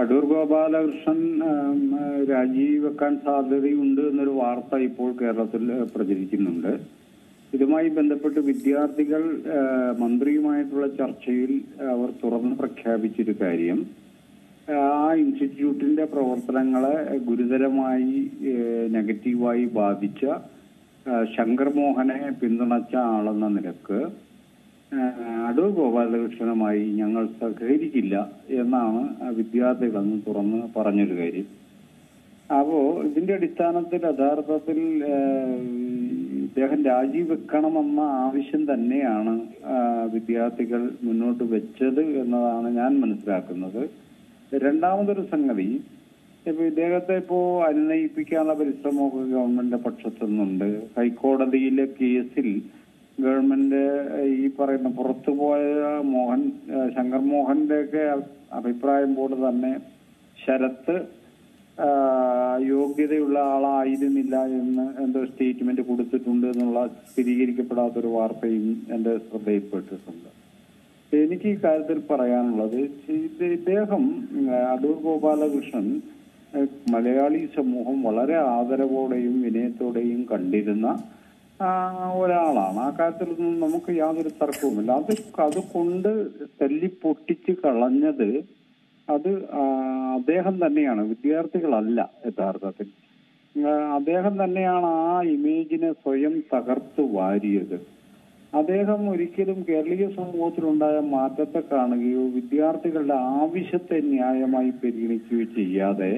അടൂർ ഗോപാലകൃഷ്ണൻ ഉം, രാജിവെക്കാൻ സാധ്യതയുണ്ട് എന്നൊരു വാർത്ത ഇപ്പോൾ കേരളത്തിൽ ഏഹ്, പ്രചരിക്കുന്നുണ്ട് ഇതുമായി ബന്ധപ്പെട്ട് വിദ്യാർത്ഥികൾ ഏഹ്, മന്ത്രിയുമായിട്ടുള്ള ചർച്ചയിൽ അവർ തുറന്ന് പ്രഖ്യാപിച്ചൊരു കാര്യം ആ ഇൻസ്റ്റിറ്റ്യൂട്ടിന്റെ പ്രവർത്തനങ്ങളെ ഗുരുതരമായി ഏഹ്, നെഗറ്റീവായി ബാധിച്ച ഏഹ്, ശങ്കർ മോഹനെ പിന്തുണച്ച ആളെന്ന നിലക്ക് ഏഹ്, അടൂർ ഗോപാലകൃഷ്ണനുമായി ഞങ്ങൾ സഹകരിക്കില്ല എന്നാണ് ആ വിദ്യാർത്ഥികൾ അന്ന് തുറന്ന് പറഞ്ഞൊരു കാര്യം അപ്പോ ഇതിന്റെ അടിസ്ഥാനത്തിൽ യഥാർത്ഥത്തിൽ ഏഹ്, ഇദ്ദേഹം രാജിവെക്കണമെന്ന ആവശ്യം തന്നെയാണ് ആ, വിദ്യാർത്ഥികൾ മുന്നോട്ട് വെച്ചത് എന്നതാണ് ഞാൻ മനസ്സിലാക്കുന്നത് രണ്ടാമതൊരു സംഗതി ഇപ്പൊ ഇദ്ദേഹത്തെ ഇപ്പോ അനുനയിപ്പിക്കാനുള്ള പരിശ്രമമൊക്കെ ഗവൺമെന്റിന്റെ പക്ഷത്തു നിന്നുണ്ട് ഹൈക്കോടതിയിലെ കേസിൽ ഗവൺമെന്റ് ഈ പറയുന്ന പുറത്തുപോയ മോഹൻ ഏഹ് ശങ്കർ മോഹന്റെ ഒക്കെ അഭിപ്രായം പോലെ തന്നെ ശരത്ത് ആഹ് യോഗ്യതയുള്ള ആളായിരുന്നില്ല എന്ന് എന്തോ സ്റ്റേറ്റ്മെന്റ് കൊടുത്തിട്ടുണ്ട് എന്നുള്ള സ്ഥിരീകരിക്കപ്പെടാത്തൊരു വാർത്തയും എന്റെ ശ്രദ്ധയിൽപ്പെട്ടിട്ടുണ്ട് എനിക്ക് ഈ കാര്യത്തിൽ പറയാനുള്ളത് ഇത് ഇദ്ദേഹം ഉം, അടൂർ ഗോപാലകൃഷ്ണൻ ഏഹ്, മലയാളി സമൂഹം വളരെ ആദരവോടെയും വിനയത്തോടെയും കണ്ടിരുന്ന ആ, ഒരാളാണ് ആ കാര്യത്തിലൊന്നും നമുക്ക് യാതൊരു തർക്കവുമില്ല അത് അത് കൊണ്ട് തല്ലി പൊട്ടിച്ച് കളഞ്ഞത് അത് ആ, അദ്ദേഹം തന്നെയാണ് വിദ്യാർത്ഥികളല്ല യഥാർത്ഥത്തിൽ ആ, അദ്ദേഹം തന്നെയാണ് ആ ഇമേജിനെ സ്വയം തകർത്ത് വാരിയത് അദ്ദേഹം ഒരിക്കലും കേരളീയ സമൂഹത്തിലുണ്ടായ മാറ്റത്തെ കാണുകയോ വിദ്യാർത്ഥികളുടെ ആവശ്യത്തെ ന്യായമായി പരിഗണിക്കുകയോ ചെയ്യാതെ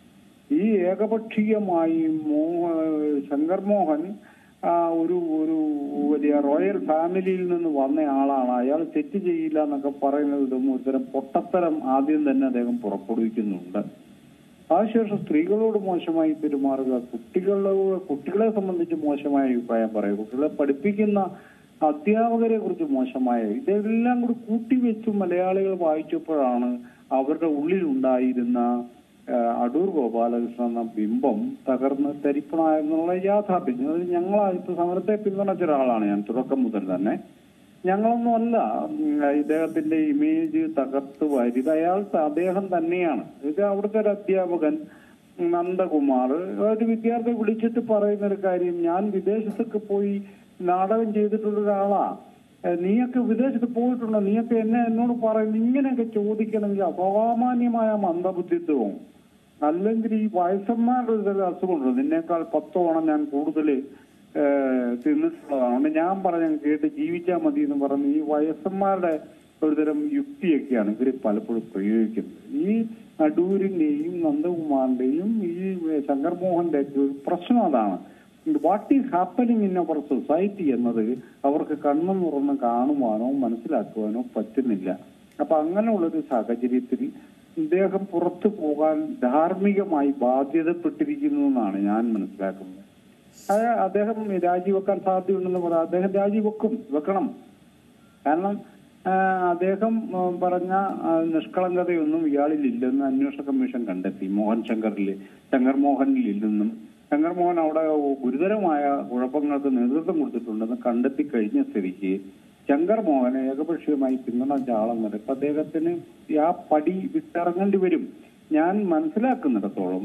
ഈ ഏകപക്ഷീയമായി മോ ശങ്കർ മോഹൻ ആ, ഒരു ഒരു വലിയ റോയൽ ഫാമിലിയിൽ നിന്ന് വന്ന ആളാണ് അയാൾ തെറ്റ് ചെയ്യില്ല എന്നൊക്കെ പറയുന്നതും ഒരുതരം പൊട്ടത്തരം ആദ്യം തന്നെ അദ്ദേഹം പുറപ്പെടുവിക്കുന്നുണ്ട് അതിനുശേഷം സ്ത്രീകളോട് മോശമായി പെരുമാറുക കുട്ടികളോട് കുട്ടികളെ സംബന്ധിച്ച് മോശമായ അഭിപ്രായം പറയുക കുട്ടികളെ പഠിപ്പിക്കുന്ന അധ്യാപകരെ കുറിച്ച് മോശമായ ഇതെല്ലാം കൂടി കൂട്ടിവെച്ച് മലയാളികൾ വായിച്ചപ്പോഴാണ് അവരുടെ ഉള്ളിലുണ്ടായിരുന്ന ആ, അടൂർ ഗോപാലകൃഷ്ണൻ എന്ന ബിംബം തകർന്ന് തരിപ്പണായെന്നുള്ള യാഥാർത്ഥ്യം അത് ഞങ്ങളായിട്ട് സമരത്തെ പിന്തുണച്ച ഒരാളാണ് ഞാൻ തുടക്കം മുതൽ തന്നെ ഞങ്ങളൊന്നും അല്ല ഉം, ഇദ്ദേഹത്തിന്റെ ഇമേജ് തകർത്ത് വാരിയത് അയാൾ ത- അദ്ദേഹം തന്നെയാണ് ഇത് അവിടുത്തെ ഒരു അധ്യാപകൻ നന്ദകുമാർ ഒരു വിദ്യാർത്ഥി വിളിച്ചിട്ട് പറയുന്ന ഒരു കാര്യം ഞാൻ വിദേശത്തൊക്കെ പോയി നാടകം ചെയ്തിട്ടുള്ള ഒരാളാ ഏഹ് നീയൊക്കെ വിദേശത്ത് പോയിട്ടുണ്ടോ നീയൊക്കെ എന്നെ എന്നോട് പറയുന്നു ഇങ്ങനെയൊക്കെ ചോദിക്കണമെങ്കിൽ അസാമാന്യമായ മന്ദബുദ്ധിത്വവും അല്ലെങ്കിൽ ഈ വയസ്സന്മാരുടെ ഒരു തരം അസുഖമുണ്ട് നിന്നേക്കാൾ പത്തോണം ഞാൻ കൂടുതൽ തിന്നിട്ടുള്ളതാണ് അതുകൊണ്ട് ഞാൻ പറഞ്ഞ കേട്ട് ജീവിച്ചാൽ മതി എന്ന് പറഞ്ഞ് ഈ വയസ്സന്മാരുടെ ഒരുതരം യുക്തിയൊക്കെയാണ് ഇവർ പലപ്പോഴും പ്രയോഗിക്കുന്നത് ഈ അടൂരിന്റെയും നന്ദകുമാറിന്റെയും ഈ ശങ്കർ മോഹന്റെ ഒക്കെ ഒരു പ്രശ്നം അതാണ് what is happening in our society എന്നത് അവർക്ക് കണ്ണു തുറന്ന് കാണുവാനോ മനസ്സിലാക്കുവാനോ പറ്റുന്നില്ല അപ്പൊ അങ്ങനെയുള്ളൊരു സാഹചര്യത്തിൽ ഇദ്ദേഹം പുറത്തു പോകാൻ ധാർമ്മികമായി ബാധ്യതപ്പെട്ടിരിക്കുന്നു എന്നാണ് ഞാൻ മനസ്സിലാക്കുന്നത് അത് അദ്ദേഹം രാജിവെക്കാൻ സാധ്യതയുണ്ടെന്ന് പറയാം അദ്ദേഹം രാജിവെക്കും വെക്കണം കാരണം ആ, അദ്ദേഹം ആ, പറഞ്ഞ ആ, നിഷ്കളങ്കതയൊന്നും ഇയാളിൽ ഇല്ലെന്ന് അന്വേഷണ കമ്മീഷൻ കണ്ടെത്തി മോഹൻ ശങ്കറിൽ ശങ്കർ മോഹനിൽ ഇല്ലെന്നും ശങ്കർ മോഹൻ അവിടെ ഗുരുതരമായ കുഴപ്പങ്ങൾക്ക് നേതൃത്വം കൊടുത്തിട്ടുണ്ടെന്ന് കണ്ടെത്തി കഴിഞ്ഞ സ്ഥിതിക്ക് ശങ്കർ മോഹനെ ഏകപക്ഷീയമായി പിന്തുണച്ച ആളെന്ന നിലക്ക് അദ്ദേഹത്തിന് ആ പടി വിട്ടിറങ്ങേണ്ടി വരും ഞാൻ മനസ്സിലാക്കുന്നിടത്തോളം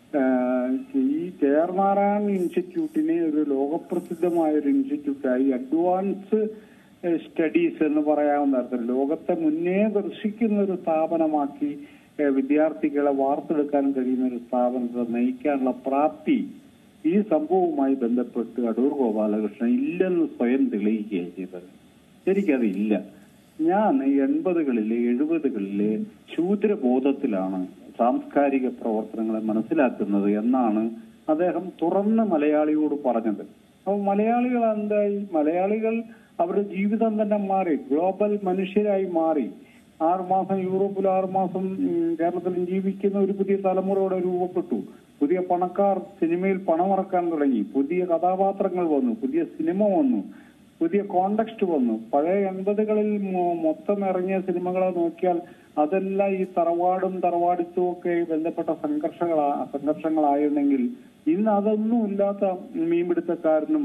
ആഹ് ഈ കെ ആർ നാരായണൻ ഇൻസ്റ്റിറ്റ്യൂട്ടിനെ ഒരു ലോകപ്രസിദ്ധമായ ഒരു ഇൻസ്റ്റിറ്റ്യൂട്ടായി അഡ്വാൻസ് സ്റ്റഡീസ് എന്ന് പറയാവുന്ന തരത്തിൽ ലോകത്തെ മുന്നേ ദർശിക്കുന്ന ഒരു സ്ഥാപനമാക്കി ഏഹ് വിദ്യാർത്ഥികളെ വാർത്തെടുക്കാൻ കഴിയുന്ന ഒരു സ്ഥാപനത്തെ നയിക്കാനുള്ള പ്രാപ്തി ഈ സംഭവവുമായി ബന്ധപ്പെട്ട് അടൂർ ഗോപാലകൃഷ്ണൻ ഇല്ലെന്ന് സ്വയം തെളിയിക്കുകയാണ് ചെയ്തത് എനിക്കതില്ല ഞാൻ എൺപതുകളിലെ എഴുപതുകളിലെ ശൂദ്രബോധത്തിലാണ് സാംസ്കാരിക പ്രവർത്തനങ്ങളെ മനസ്സിലാക്കുന്നത് എന്നാണ് അദ്ദേഹം തുറന്ന് മലയാളിയോട് പറഞ്ഞത് അപ്പൊ മലയാളികൾ എന്തായി മലയാളികൾ അവരുടെ ജീവിതം തന്നെ മാറി ഗ്ലോബൽ മനുഷ്യരായി മാറി ആറുമാസം യൂറോപ്പിൽ ആറുമാസം ഉം, കേരളത്തിലും ജീവിക്കുന്ന ഒരു പുതിയ തലമുറയോടെ രൂപപ്പെട്ടു പുതിയ പണക്കാർ സിനിമയിൽ പണമിറക്കാൻ തുടങ്ങി പുതിയ കഥാപാത്രങ്ങൾ വന്നു പുതിയ സിനിമ വന്നു പുതിയ കോണ്ടക്സ്റ്റ് വന്നു പഴയ എൺപതുകളിൽ മൊ- മൊത്തം ഇറങ്ങിയ സിനിമകളെ നോക്കിയാൽ അതെല്ലാം ഈ തറവാടും തറവാടിത്തും ഒക്കെ ബന്ധപ്പെട്ട സംഘർഷങ്ങളാ സംഘർഷങ്ങളായിരുന്നെങ്കിൽ ഇന്ന് അതൊന്നും ഇല്ലാത്ത മീൻപിടുത്തക്കാരനും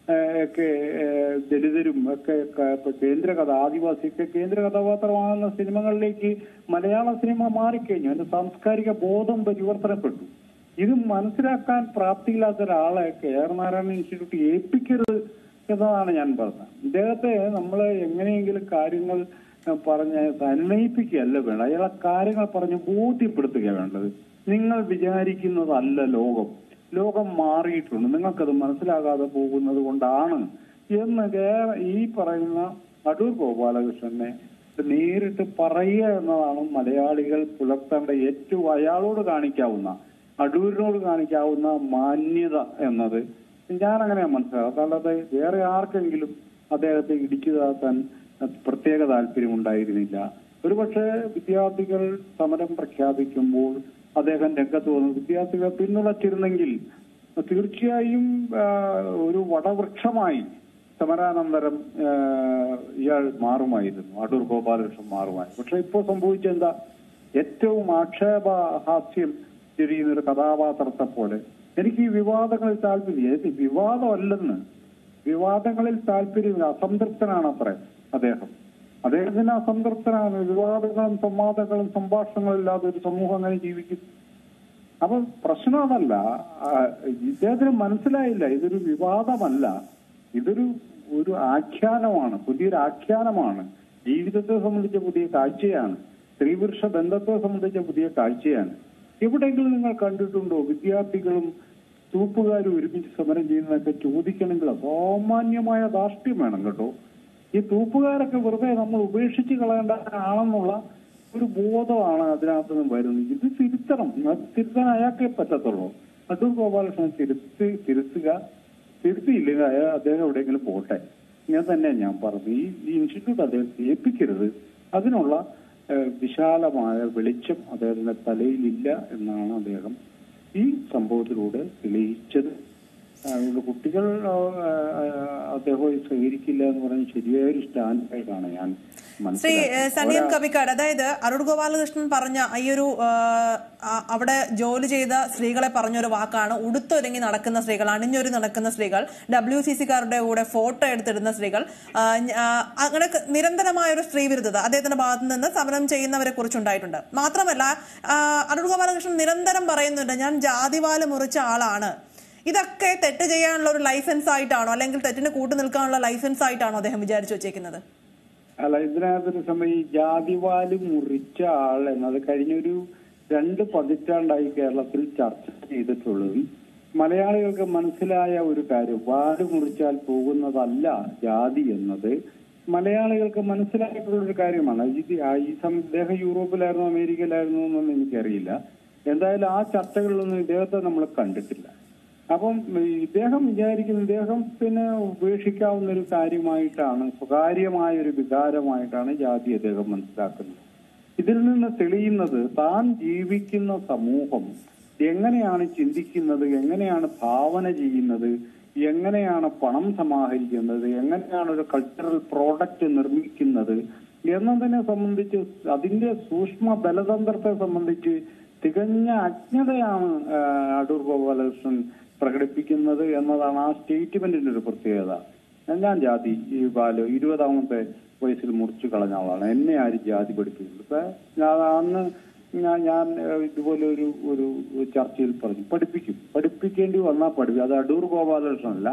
ഏഹ്, ഒക്കെ ഏഹ്, ദലിതരും ഒക്കെ ക- ഇപ്പൊ കേന്ദ്ര കഥ ആദിവാസിയൊക്കെ കേന്ദ്ര കഥാപാത്രമാകുന്ന സിനിമകളിലേക്ക് മലയാള സിനിമ മാറിക്കഴിഞ്ഞു അതിന്റെ സാംസ്കാരിക ബോധം പരിവർത്തനപ്പെട്ടു ഇത് മനസ്സിലാക്കാൻ പ്രാപ്തിയില്ലാത്ത ഒരാളെ കെ ആർ നാരായണൻ ഇൻസ്റ്റിറ്റ്യൂട്ട് ഏൽപ്പിക്കരുത് എന്നതാണ് ഞാൻ പറഞ്ഞത് ഇദ്ദേഹത്തെ നമ്മൾ എങ്ങനെയെങ്കിലും കാര്യങ്ങൾ ഏഹ്, പറഞ്ഞ് സന്നയിപ്പിക്കുകയല്ല വേണം അയാളെ കാര്യങ്ങൾ പറഞ്ഞ് ബോധ്യപ്പെടുത്തുക വേണ്ടത് നിങ്ങൾ വിചാരിക്കുന്നതല്ല ലോകം ലോകം മാറിയിട്ടുണ്ട് നിങ്ങൾക്കത് മനസ്സിലാകാതെ പോകുന്നത് കൊണ്ടാണ് എന്ന് കേ- ഈ പറയുന്ന അടൂർ ഗോപാലകൃഷ്ണനെ നേരിട്ട് പറയുക എന്നതാണ് മലയാളികൾ പുലർത്തേണ്ട ഏറ്റവും അയാളോട് കാണിക്കാവുന്ന അടൂരിനോട് കാണിക്കാവുന്ന മാന്യത എന്നത് ഞാൻ അങ്ങനെ മനസ്സിലാക്കാം അല്ലാതെ വേറെ ആർക്കെങ്കിലും അദ്ദേഹത്തെ ഇടിച്ചു താത്താൻ പ്രത്യേക താല്പര്യം ഉണ്ടായിരുന്നില്ല ഒരുപക്ഷെ വിദ്യാർത്ഥികൾ സമരം പ്രഖ്യാപിക്കുമ്പോൾ അദ്ദേഹം രംഗത്ത് വന്ന് വിദ്യാർത്ഥികളെ പിന്തുണച്ചിരുന്നെങ്കിൽ തീർച്ചയായും ആ, ഒരു വടവൃക്ഷമായി സമരാനന്തരം ആ, ഇയാൾ മാറുമായിരുന്നു അടൂർ ഗോപാലകൃഷ്ണൻ മാറുമായിരുന്നു പക്ഷെ ഇപ്പോൾ സംഭവിച്ചെന്താ ഏറ്റവും ആക്ഷേപഹാസ്യം തിരിയുന്ന ഒരു കഥാപാത്രത്തെ പോലെ എനിക്ക് ഈ വിവാദങ്ങളിൽ താല്പര്യം ഇത് വിവാദമല്ലെന്ന് വിവാദങ്ങളിൽ താല്പര്യമില്ല അസംതൃപ്തനാണ് അത്രേ അദ്ദേഹം അദ്ദേഹത്തിന് അസംതൃപ്തനാണ് വിവാദങ്ങളും സംവാദങ്ങളും സംഭാഷണങ്ങളും ഇല്ലാതെ ഒരു സമൂഹം അങ്ങനെ ജീവിക്കും അപ്പൊ പ്രശ്നം അതല്ല ആ, ഇദ്ദേഹത്തിന് മനസ്സിലായില്ല ഇതൊരു വിവാദമല്ല ഇതൊരു ഒരു ആഖ്യാനമാണ് പുതിയൊരു ആഖ്യാനമാണ് ജീവിതത്തെ സംബന്ധിച്ച പുതിയ കാഴ്ചയാണ് സ്ത്രീപുരുഷ ബന്ധത്തെ സംബന്ധിച്ച പുതിയ കാഴ്ചയാണ് എവിടെയെങ്കിലും നിങ്ങൾ കണ്ടിട്ടുണ്ടോ വിദ്യാർത്ഥികളും തൂപ്പുകാരും ഒരുമിച്ച് സമരം ചെയ്യുന്നതൊക്കെ ചോദിക്കണമെങ്കിൽ അസാമാന്യമായ ധാർഷ്ട്യം വേണം കേട്ടോ ഈ തൂപ്പുകാരൊക്കെ വെറുതെ നമ്മൾ ഉപേക്ഷിച്ച് കളയേണ്ട ആണെന്നുള്ള ഒരു ബോധമാണ് അതിനകത്ത് നിന്ന് വരുന്നത് ഇത് തിരുത്തണം അത് തിരുത്താൻ അയാൾക്കേ പറ്റത്തുള്ളൂ അടൂർ ഗോപാലകൃഷ്ണൻ തിരുത്തി തിരുത്തുക തിരുത്തിയില്ലെങ്കിൽ അയാൾ അദ്ദേഹം എവിടെയെങ്കിലും പോട്ടെ ഞാൻ തന്നെ ഞാൻ പറഞ്ഞു ഈ ഈ ഇൻസ്റ്റിറ്റ്യൂട്ട് അദ്ദേഹം ഏൽപ്പിക്കരുത് അതിനുള്ള ഏഹ്, വിശാലമായ വെളിച്ചം അദ്ദേഹത്തിന്റെ തലയിലില്ല എന്നാണ് അദ്ദേഹം ഈ സംഭവത്തിലൂടെ തെളിയിച്ചത് ആ, ഇത് കുട്ടികൾ ആ, ആ, അദ്ദേഹം സ്വീകരിക്കില്ല എന്ന് പറഞ്ഞ് ശരിയായൊരു സ്റ്റാൻഡായിട്ടാണ് ഞാൻ ശ്രീ മനസ്സിലാക്കുന്നത് ഏഹ്, സനിയൻ കവിക്കാട് അതായത് അരുൺ ഗോപാലകൃഷ്ണൻ പറഞ്ഞ ഈ ഒരു ആഹ്, ആ- അവിടെ ജോലി ചെയ്ത സ്ത്രീകളെ പറഞ്ഞൊരു വാക്കാണ് ഉടുത്തൊരുങ്ങി നടക്കുന്ന സ്ത്രീകൾ അണിഞ്ഞൊരു നടക്കുന്ന സ്ത്രീകൾ ഡബ്ല്യു സി സിക്കാരുടെ കൂടെ ഫോട്ടോ എടുത്തിടുന്ന സ്ത്രീകൾ ആഹ്, ഞ- ആഹ്, അങ്ങനെ ക- നിരന്തരമായ ഒരു സ്ത്രീ വിരുദ്ധത അദ്ദേഹത്തിന്റെ ഭാഗത്തു നിന്ന് സമരം ചെയ്യുന്നവരെ കുറിച്ചുണ്ടായിട്ടുണ്ട് മാത്രമല്ല ആഹ്, അരുൺ ഗോപാലകൃഷ്ണൻ നിരന്തരം പറയുന്നുണ്ട് ഞാൻ ജാതിവാല് മുറിച്ച ആളാണ് ഇതൊക്കെ തെറ്റ് ചെയ്യാനുള്ള ഒരു ലൈസൻസ് ആയിട്ടാണോ അല്ലെങ്കിൽ തെറ്റിന് കൂട്ടു നിൽക്കാനുള്ള ലൈസൻസ് ആയിട്ടാണോ അദ്ദേഹം വിചാരിച്ചു വെച്ചേക്കുന്നത് അല്ല ഇതിനകത്തൊരു സമയം ഈ ജാതിവാല് മുറിച്ച ആൾ എന്നത് കഴിഞ്ഞൊരു രണ്ട് പതിറ്റാണ്ടായി കേരളത്തിൽ ചർച്ച ചെയ്തിട്ടുള്ളതും മലയാളികൾക്ക് മനസ്സിലായ ഒരു കാര്യം വാല് മുറിച്ചാൽ പോകുന്നതല്ല ജാതി എന്നത് മലയാളികൾക്ക് മനസ്സിലായിട്ടുള്ള ഒരു കാര്യമാണ് ഇത് ആ ഈ സം ഇദ്ദേഹം യൂറോപ്പിലായിരുന്നു അമേരിക്കയിലായിരുന്നു എന്നൊന്നും എനിക്കറിയില്ല എന്തായാലും ആ ചർച്ചകളിലൊന്നും ഇദ്ദേഹത്തെ നമ്മൾ കണ്ടിട്ടില്ല അപ്പം ഈ ഇദ്ദേഹം വിചാരിക്കുന്ന ഇദ്ദേഹത്തിന് ഉപേക്ഷിക്കാവുന്ന ഒരു കാര്യമായിട്ടാണ് സ്വകാര്യമായ ഒരു വികാരമായിട്ടാണ് ജാതി അദ്ദേഹം മനസ്സിലാക്കുന്നത് ഇതിൽ നിന്ന് തെളിയുന്നത് താൻ ജീവിക്കുന്ന സമൂഹം എങ്ങനെയാണ് ചിന്തിക്കുന്നത് എങ്ങനെയാണ് ഭാവന ചെയ്യുന്നത് എങ്ങനെയാണ് പണം സമാഹരിക്കുന്നത് എങ്ങനെയാണ് ഒരു കൾച്ചറൽ പ്രോഡക്റ്റ് നിർമ്മിക്കുന്നത് എന്നതിനെ സംബന്ധിച്ച് അതിന്റെ സൂക്ഷ്മ ബലതന്ത്രത്തെ സംബന്ധിച്ച് തികഞ്ഞ അജ്ഞതയാണ് ആ, അടൂർ ഗോപാലകൃഷ്ണൻ പ്രകടിപ്പിക്കുന്നത് എന്നതാണ് ആ സ്റ്റേറ്റ്മെന്റിന്റെ ഒരു പ്രത്യേകത ഞാൻ ജാതി ഈ ബാലു ഇരുപതാമത്തെ വയസ്സിൽ മുറിച്ചു കളഞ്ഞ ആളാണ് എന്നെ ആരും ജാതി പഠിപ്പിക്കുന്നത് ഇപ്പൊ ഞാൻ അന്ന് ഞാൻ ഞാൻ ഏഹ്, ഇതുപോലെ ഒരു ഒരു ചർച്ചയിൽ പറഞ്ഞു പഠിപ്പിക്കും പഠിപ്പിക്കേണ്ടി വന്നാൽ പഠിപ്പിക്കും അത് അടൂർ ഗോപാലകൃഷ്ണനല്ല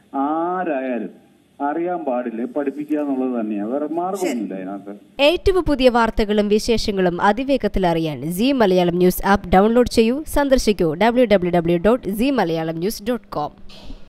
ആരായാലും അറിയാൻ പാടില്ല പഠിപ്പിക്കുക എന്നുള്ളത് തന്നെയാണ് വേറെ മാർഗമൊന്നുമില്ല അതിനകത്ത് ഏറ്റവും പുതിയ വാർത്തകളും വിശേഷങ്ങളും അതിവേഗത്തിൽ അറിയാൻ C Malayalam news app download ചെയ്യൂ സന്ദർശിക്കൂ W W W dot C Malayalam news dot com